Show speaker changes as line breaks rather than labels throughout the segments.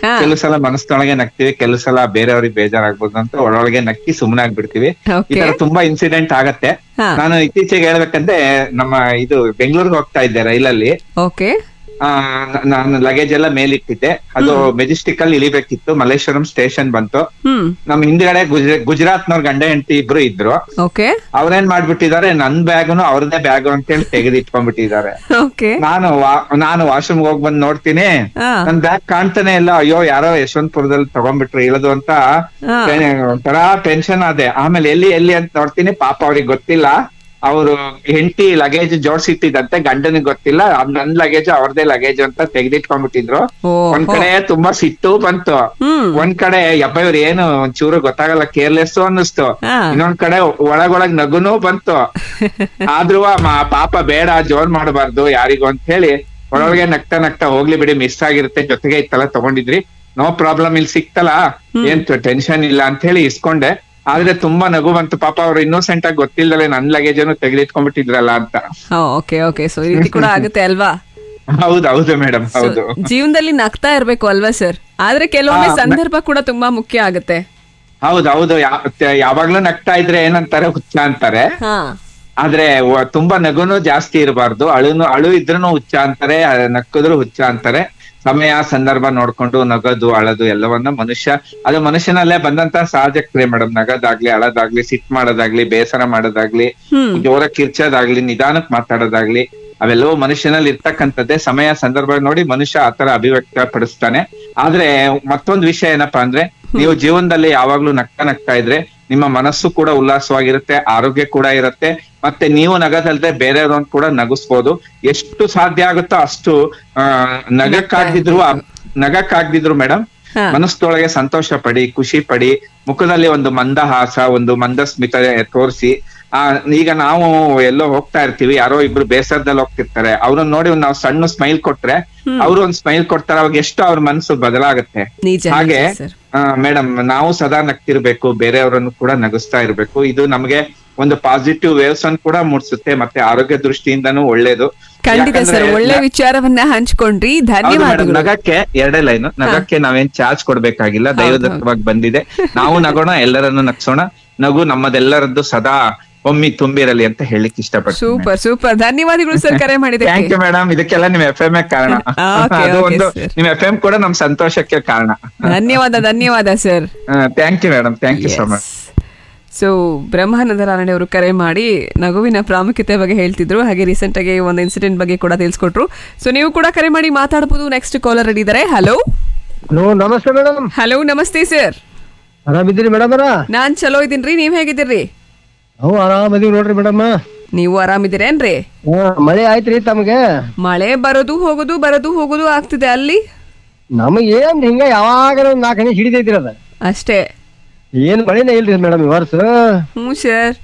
ಹಾ.
ಕೆಲವು ಸಲ ಮನಸ್ಸೊಳಗೆ ನಗ್ತೀವಿ ಕೆಲವು ಸಲ ಬೇರೆಯವ್ರಿಗೆ ಬೇಜಾರಾಗ್ಬೋದು ಅಂತ ಒಳೊಳಗೆ ನಕ್ಕಿ ಸುಮ್ಮನೆ ಆಗ್ಬಿಡ್ತೀವಿ ಈ
ಓಕೆ
ತರ ತುಂಬಾ ಇನ್ಸಿಡೆಂಟ್ ಆಗತ್ತೆ
ಹಾ.
ನಾನು ಇತ್ತೀಚೆಗೆ ಹೇಳ್ಬೇಕಂದ್ರೆ ನಮ್ಮ ಇದು ಬೆಂಗಳೂರಿಗೆ ಹೋಗ್ತಾ ಇದ್ದೆ ರೈಲಲ್ಲಿ
ಓಕೆ
ಆ, ನ- ನಾನು ಲಗೇಜ್ ಎಲ್ಲ ಮೇಲಿಟ್ಟಿದ್ದೆ ಅದು ಮೆಜೆಸ್ಟಿಕ್ ಅಲ್ಲಿ ಇಳಿಬೇಕಿತ್ತು ಮಲ್ಲೇಶ್ವರಂ ಸ್ಟೇಷನ್ ಬಂತು
ಹ್ಮ್
ನಮ್ ಹಿಂದ್ಗಡೆ ಗುಜ ಗುಜರಾತ್ನವ್ರ ಗಂಡ ಹೆಂಡತಿ ಇಬ್ರು ಇದ್ರು
ಓಕೆ
ಅವ್ರೇನ್ ಮಾಡ್ಬಿಟ್ಟಿದ್ದಾರೆ ನನ್ ಬ್ಯಾಗ್ನು ಅವ್ರದೇ ಬ್ಯಾಗ್ ಅಂತೇಳಿ ತೆಗೆದು ಇಟ್ಕೊಂಡ್ಬಿಟ್ಟಿದ್ದಾರೆ
ಓಕೆ
ನಾನು ವಾ- ನಾನು ವಾಶ್ರೂಮ್ ಹೋಗ್ ಬಂದ್ ನೋಡ್ತೀನಿ
ಹಾ
ನನ್ ಬ್ಯಾಗ್ ಕಾಣ್ತಾನೆ ಇಲ್ಲ ಅಯ್ಯೋ ಯಾರೋ ಯಶವಂತಪುರದಲ್ಲಿ ತಗೊಂಡ್ಬಿಟ್ರು ಇಳದು ಅಂತ
ಹಾ.
ಟೆ- ಒಂಥರ ಟೆನ್ಷನ್ ಆದೆ ಆಮೇಲೆ ಎಲ್ಲಿ ಎಲ್ಲಿ ಅಂತ ನೋಡ್ತೀನಿ ಪಾಪ ಅವ್ರಿಗೆ ಗೊತ್ತಿಲ್ಲ ಅವರು ಹೆಂಡತಿ ಲಗೇಜ್ ಜೋಡ್ಸಿಟ್ಟಿದಂತೆ ಗಂಡನಿಗೆ ಗೊತ್ತಿಲ್ಲ ಅದ್ ನನ್ ಲಗೇಜ್ ಅವ್ರದೇ ಲಗೇಜ್ ಅಂತ ತೆಗೆದಿಟ್ಕೊಂಡ್ಬಿಟ್ಟಿದ್ರು
ಓ
ಒಂದ್ ಕಡೆ ತುಂಬಾ ಸಿಟ್ಟು ಬಂತು
ಹ್ಮ್
ಒಂದ್ ಕಡೆ ಯಪ್ಪ ಇವ್ರು ಏನು ಒಂಚೂರು ಗೊತ್ತಾಗಲ್ಲ ಕೇರ್ಲೆಸ್ ಅನ್ನಿಸ್ತು
ಹಾ.
ಇನ್ನೊಂದ್ ಕಡೆ ಒಳಗೊಳಗ್ ನಗುನೂ ಬಂತು ಆದ್ರೂ ಆ ಮ- ಪಾಪ ಬೇಡ ಜೋರ್ ಮಾಡಬಾರ್ದು ಯಾರಿಗೂ ಅಂತ ಹೇಳಿ ಒಳೊಳಗೆ ನಗ್ತಾ ನಗ್ತಾ ಹೋಗ್ಲಿ ಬಿಡಿ ಮಿಸ್ ಆಗಿರುತ್ತೆ ಜೊತೆಗೆ ಇತ್ತಲ್ಲ ತಗೊಂಡಿದ್ರಿ ನೋ ಪ್ರಾಬ್ಲಮ್ ಇಲ್ಲಿ ಸಿಕ್ತಲ್ಲ ಏನ್ ಟೆನ್ಷನ್ ಇಲ್ಲ ಅಂತ ಹೇಳಿ ಇಸ್ಕೊಂಡೆ ಆದ್ರೆ ತುಂಬಾ ನಗು ಬಂತು ಪಾಪ ಅವ್ರು ಇನ್ನೋಸೆಂಟ್ ಆಗಿ ಗೊತ್ತಿಲ್ದಲೆ ನನ್ ಲಗೇಜ್ ಅನ್ನು ತೆಗೆದಿಟ್ಕೊಂಡ್ಬಿಟ್ಟಿದ್ರಲ್ಲ ಅಂತ
ಓಕೆ ಓಕೆ ಸೊ ಈ ರೀತಿ ಕೂಡ ಆಗುತ್ತೆ ಅಲ್ವಾ
ಹೌದು ಹೌದು ಮೇಡಮ್
So,
ಹೌದು
ಜೀವನದಲ್ಲಿ ನಗ್ತಾ ಇರ್ಬೇಕು ಅಲ್ವಾ ಸರ್ ಆದ್ರೆ ಕೆಲವೊಮ್ಮೆ ಸಂದರ್ಭ ಕೂಡ ತುಂಬಾ ಮುಖ್ಯ ಆಗುತ್ತೆ
ಹೌದು ಹೌದು ಯಾ- ಯಾವಾಗ್ಲೂ ನಗ್ತಾ ಇದ್ರೆ ಏನಂತಾರೆ ಹುಚ್ಚ ಅಂತಾರೆ
ಹಾ
ಆದ್ರೆ ವ- ತುಂಬಾ ನಗುನು ಜಾಸ್ತಿ ಇರಬಾರ್ದು ಅಳುನು ಅಳು ಇದ್ರೂನು ಹುಚ್ಚ ಅಂತಾರೆ ಆ, ನಕ್ಕಿದ್ರು ಹುಚ್ಚ ಅಂತಾರೆ ಸಮಯ ಸಂದರ್ಭ ನೋಡ್ಕೊಂಡು ನಗದು ಅಳದು ಎಲ್ಲವನ್ನ ಮನುಷ್ಯ ಅದು ಮನುಷ್ಯನಲ್ಲೇ ಬಂದಂತ ಸಹಜ ಕ್ರಿಯೆ ಮೇಡಮ್ ನಗದಾಗ್ಲಿ ಅಳದಾಗ್ಲಿ ಸಿಟ್ ಮಾಡೋದಾಗ್ಲಿ ಬೇಸರ ಮಾಡೋದಾಗ್ಲಿ
ಹ್ಮ್
ಜೋರ ಕಿರ್ಚೋದಾಗ್ಲಿ ನಿಧಾನಕ್ ಮಾತಾಡೋದಾಗ್ಲಿ ಅವೆಲ್ಲವೂ ಮನುಷ್ಯನಲ್ಲಿ ಇರ್ತಕ್ಕಂಥದ್ದೇ ಸಮಯ ಸಂದರ್ಭ ನೋಡಿ ಮನುಷ್ಯ ಆತರ ಅಭಿವ್ಯಕ್ತ ಪಡಿಸ್ತಾನೆ ಆದ್ರೆ ಮತ್ತೊಂದು ವಿಷಯ ಏನಪ್ಪಾ ಅಂದ್ರೆ ನೀವು ಜೀವನದಲ್ಲಿ ಯಾವಾಗ್ಲೂ ನಗ್ತಾ ನಗ್ತಾ ಇದ್ರೆ ನಿಮ್ಮ ಮನಸ್ಸು ಕೂಡ ಉಲ್ಲಾಸವಾಗಿರುತ್ತೆ ಆರೋಗ್ಯ ಕೂಡ ಇರುತ್ತೆ ಮತ್ತೆ ನೀವು ನಗದಲ್ದೆ ಬೇರೆಯವ್ರನ್ನ ಕೂಡ ನಗಿಸ್ಬೋದು ಎಷ್ಟು ಸಾಧ್ಯ ಆಗುತ್ತೋ ಅಷ್ಟು ಆ ನಗಕ್ಕಾಗ್ದಿದ್ರು ಆ- ನಗಕ್ಕಾಗ್ದಿದ್ರು ಮೇಡಮ್
ಹಾ.
ಮನಸ್ಸೊಳಗೆ ಸಂತೋಷ ಪಡಿ ಖುಷಿ ಪಡಿ ಮುಖದಲ್ಲಿ ಒಂದು ಮಂದಹಾಸ ಒಂದು ಮಂದಸ್ಮಿತ ತೋರಿಸಿ ಆ ಈಗ ನಾವು ಎಲ್ಲೋ ಹೋಗ್ತಾ ಇರ್ತೀವಿ ಯಾರೋ ಇಬ್ರು ಬೇಸರದಲ್ಲಿ ಹೋಗ್ತಿರ್ತಾರೆ ಅವ್ರನ್ನ ನೋಡಿ ಒಂದ್ ನಾವು ಸಣ್ಣ ಸ್ಮೈಲ್ ಕೊಟ್ರೆ ಅವ್ರು ಒಂದ್ ಸ್ಮೈಲ್ ಕೊಡ್ತಾರೆ ಅವಾಗ ಎಷ್ಟು ಅವ್ರ ಮನಸ್ಸು ಬದಲಾಗುತ್ತೆ
ನಿಜ
ಹಾಗೆ
ಸರ್
ಮೇಡಮ್ ನಾವು ಸದಾ ನಗ್ತಿರ್ಬೇಕು ಬೇರೆಯವರನ್ನು ಕೂಡ ನಗಿಸ್ತಾ ಇರ್ಬೇಕು ಇದು ನಮಗೆ ಒಂದು ಪಾಸಿಟಿವ್ ವೇವ್ಸ್ ಅನ್ನು ಕೂಡ ಮೂಡಿಸುತ್ತೆ ಮತ್ತೆ ಆರೋಗ್ಯ ದೃಷ್ಟಿಯಿಂದನೂ ಒಳ್ಳೇದು
ಖಂಡಿತ ಸರ್
ಯಾಕಂದ್ರೆ
ಒಳ್ಳೆ ವಿಚಾರವನ್ನ ಹಂಚ್ಕೊಂಡ್ರಿ
ಹೌದು ಮೇಡಮ್
ಧನ್ಯವಾದಗಳು
ನಗಕ್ಕೆ ಎರಡೇ ಲೈನ್ ನಗಕ್ಕೆ ನಾವೇನ್ ಚಾರ್ಜ್ ಕೊಡ್ಬೇಕಾಗಿಲ್ಲ ದೈವದತ್ತವಾಗಿ ಬಂದಿದೆ ನಾವು ನಗೋಣ ಎಲ್ಲರನ್ನು ನಗ್ಸೋಣ ನಗು ನಮ್ಮದೆಲ್ಲರದ್ದು ಸದಾ ಒಮ್ಮಿ ತುಂಬಿರಲಿ ಅಂತ ಹೇಳಿಕ್ ಇಷ್ಟಪಡ್ತೀನಿ
ಸೂಪರ್ ಸೂಪರ್ ಧನ್ಯವಾದಗಳು ಸರ್ ಕರೆ
ಥ್ಯಾಂಕ್
ಮಾಡಿದ್ದಕ್ಕೆ
ಯು ಮೇಡಮ್ ಇದಕ್ಕೆಲ್ಲ ನಿಮ್ ಎಫ್ ಎಂ ಕಾರಣ
Okay,
ಅದು
okay,
ಒಂದು
sir.
ನಿಮ್ ಎಫ್ ಎಂ ಕೂಡ ನಮ್ ಸಂತೋಷಕ್ಕೆ ಕಾರಣ
ಧನ್ಯವಾದ ಧನ್ಯವಾದ sir
thank you madam thank you so much
so Brahmananda Ranade ಅವರು ಕರೆ ಮಾಡಿ ನಗುವಿನ ಪ್ರಾಮುಖ್ಯತೆ ಬಗ್ಗೆ ಹೇಳ್ತಿದ್ರು ಹಾಗೆ ರೀಸೆಂಟ್ ಆಗಿ ಒಂದು ಇನ್ಸಿಡೆಂಟ್ ಬಗ್ಗೆ ಕೂಡ ತಿಳಿಸ್ಕೊಟ್ರು ಸೊ ನೀವು ಕೂಡ ಕರೆ ಮಾಡಿ ಮಾತಾಡಬಹುದು ನೆಕ್ಸ್ಟ್ ಕಾಲರ್ ರೆಡಿ ಇದ್ದಾರೆ ಹಲೋ
ಹಲೋ ನಮಸ್ತೆ ಮೇಡಮ್
ಹಲೋ ನಮಸ್ತೆ ಸರ್
ಆರಾಮಿದ್ದೀರಿ ಮೇಡಮ್ ಅರ
ನಾನ್ ಚಲೋ ಇದೀನ್ರಿ ನೀವ್ ಹೇಗಿದ್ದೀರಿ
ನಾವು ಆರಾಮದೀವಿ ನೋಡ್ರಿ ಮೇಡಮ್
ನೀವು ಆರಾಮಿದ್ದೀರೇನ್ರಿ
ಮಳೆ ಆಯ್ತ್ರಿ ತಮಗೆ
ಮಳೆ ಬರೋದು ಹೋಗೋದು ಬರೋದು ಹೋಗೋದು ಆಗ್ತಿದೆ ಅಲ್ಲಿ
ನಮಗೆ ಏನ್ ಹಿಂಗ ಯಾವಾಗ ಒಂದ್ ನಾಲ್ಕು ಹನಿ ಹಿಡಿದೈತ್ರಿ ಅದ
ಅಷ್ಟೇ
ಏನ್ ಮಳೆನೇ ಇಲ್ರಿ ಮೇಡಮ್ ಈ ವರ್ಷ
ಹ್ಞೂ ಸರ್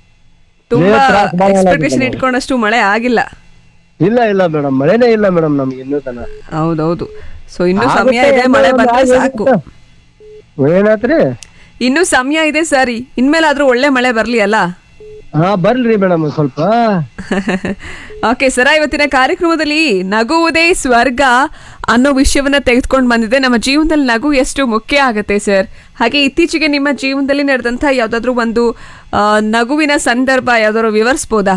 ತುಂಬಾ
ಏನ್ ತ್ರಾಸ್ ಭಾಳ
ಎಕ್ಸ್ಪೆಕ್ಟೇಷನ್
ಆಗಿದೆ
ಇಟ್ಕೊಂಡಷ್ಟು ಮಳೆ ಆಗಿಲ್ಲ
ಇಲ್ಲ ಇಲ್ಲ ಮೇಡಮ್ ಮಳೆನೇ ಇಲ್ಲ ಮೇಡಮ್ ನಮ್ಗೆ ಇನ್ನೂ ತನ
ಹೌದೌದು ಸೊ ಇನ್ನು ಸಮಯ
ಆಗುತ್ತೆ,
ಇದೆ ಮಳೆ
ಏನೋ
ಬಂದ್ರೆ
ಒಂದ್
ಸಾಕು
ಏನಾತ್ರಿ
ಇನ್ನು ಸಮಯ ಇದೆ ಸರಿ ಇನ್ಮೇಲಾದ್ರೂ ಒಳ್ಳೆ ಮಳೆ ಬರ್ಲಿ ಅಲ್ಲ
ಹಾ ಬರ್ಲ್ರಿ ಮೇಡಮ್ ಸ್ವಲ್ಪ
ಓಕೆ ಸರ ಇವತ್ತಿನ ಕಾರ್ಯಕ್ರಮದಲ್ಲಿ ನಗುವುದೇ ಸ್ವರ್ಗ ಅನ್ನೋ ವಿಷಯವನ್ನ ತೆಗೆದುಕೊಂಡು ಬಂದಿದೆ ನಮ್ಮ ಜೀವನದಲ್ಲಿ ನಗು ಎಷ್ಟು ಮುಖ್ಯ ಆಗುತ್ತೆ ಸರ್ ಹಾಗೆ ಇತ್ತೀಚೆಗೆ ನಿಮ್ಮ ಜೀವನದಲ್ಲಿ ನಡೆದಂಥ ಯಾವ್ದಾದ್ರು ಒಂದು ಆ, ನಗುವಿನ ಸಂದರ್ಭ ಯಾವ್ದಾದ್ರು ವಿವರಿಸ್ಬೋದಾ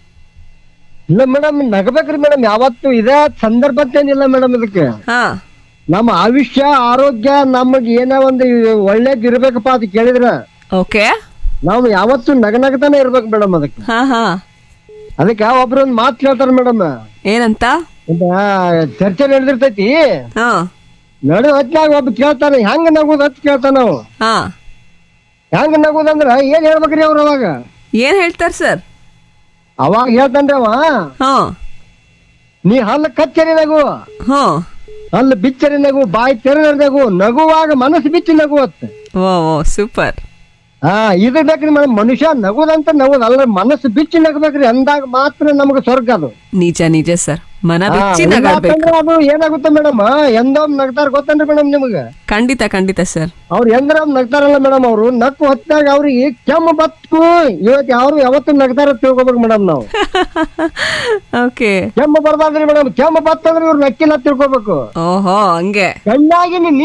ಇಲ್ಲ ಮೇಡಮ್ ನಗಬೇಕ್ರಿ ಮೇಡಮ್ ಯಾವತ್ತು ಇದೇ ಸಂದರ್ಭ ಅಂತೇನಿಲ್ಲ ಮೇಡಮ್ ಇದಕ್ಕೆ
ಹಾ
ನಮ್ಮ ಆಯುಷ್ಯ ಆರೋಗ್ಯ ನಮಗೆ ಏನೋ ಒಂದು ಒಳ್ಳೇದ್ ಇರ್ಬೇಕಪ್ಪ ಅದು ಕೇಳಿದ್ರ
ಓಕೆ
ನಾವು ಯಾವತ್ತು ನಗನಗತಾನೆ ಇರ್ಬೇಕು ಮೇಡಮ್ ಅದಕ್ಕೆ
ಹಾ ಹಾ
ಅದಕ್ಕೆ ಒಬ್ರು ಒಂದ್ ಮಾತು ಕೇಳ್ತಾರ ಮೇಡಮ್
ಏನಂತ
ಒಂದು ಚರ್ಚೆ ನಡೆದಿರ್ತೈತಿ
ಹಾ
ನಡು ಹೊತ್ನಾಗ ಒಬ್ಬ ಕೇಳ್ತಾನೆ ಹೆಂಗ ನಗುದ್ ಅಂತ ಕೇಳ್ತಾನ ನಾವು
ಹಾ
ಹೆಂಗ ನಗುದಂದ್ರ ಏನ್ ಹೇಳ್ಬೇಕ್ರಿ ಅವ್ರ ಅವಾಗ
ಏನ್ ಹೇಳ್ತಾರ ಸರ್
ಅವಾಗ ಹೇಳ್ತಾನ್ರಿ ಅವ
ಹಾ
ನೀ ಹಲ್ಲು ಕಚ್ಚರಿ ನಗು
ಹಾ
ಹಲ್ಲು ಬಿಚ್ಚರಿ ನಗು ಬಾಯಿ ತೆರೆದ ನಗು ನಗುವಾಗ ಮನಸ್ಸು ಬಿಚ್ಚಿ ನಗು ಅತ್ತ
ಓ ಓ ಸೂಪರ್
ಹಾ ಇದು ಬೇಕ್ರಿ ಮೇಡಮ್ ಮನುಷ್ಯ ನಗುದಂತ ನಗುದ್ ಅಲ್ಲ ಮನಸ್ಸು ಬಿಚ್ಚಿ ನಗಬೇಕ್ರಿ ಅಂದಾಗ ಮಾತ್ರ ನಮಗೆ ಸ್ವರ್ಗ ಅದು
ನಿಜ ನಿಜ ಸರ್ ಮನ
ಹಾ,
ಬಿಚ್ಚಿ
ಇಲ್ಲ
ನಗಾಡ್ಬೇಕು
ಅಂತಂದ್ರೆ ಅದು ಏನಾಗುತ್ತೆ ಮೇಡಮ್ ಎಂದೊಮ್ಮೆ ನಗ್ತಾರ ಗೊತ್ತೇನ್ರಿ ಮೇಡಮ್ ನಿಮ್ಗೆ
ಖಂಡಿತ ಖಂಡಿತ ಸರ್
ಅವ್ರು ಎಂದ್ರ ನಗ್ತಾರಲ್ಲ ಮೇಡಮ್ ಅವರು ನಕ್ಕು ಹೊತ್ತಾಗ ಅವ್ರಿಗೆ ಕೆಮ್ಮ ಬತ್ತು ಇವತ್ತು ಯಾರು ಯಾವತ್ತು ನಗ್ತಾರ ತಿಳ್ಕೊಬೇಕು ಮೇಡಮ್ ನಾವು
ಓಕೆ
ಕೆಮ್ಮ ಬರ್ಬಾರ್ದ್ರಿ ಮೇಡಮ್ ಕೆಮ್ಮ ಬತ್ತಂದ್ರೆ ಇವ್ರು ನಕ್ಕಿಲ್ಲ ತಿಳ್ಕೊಬೇಕು
ಓಹೋ ಹಂಗೆ
ಕಣ್ಣಾಗಿ ನೀ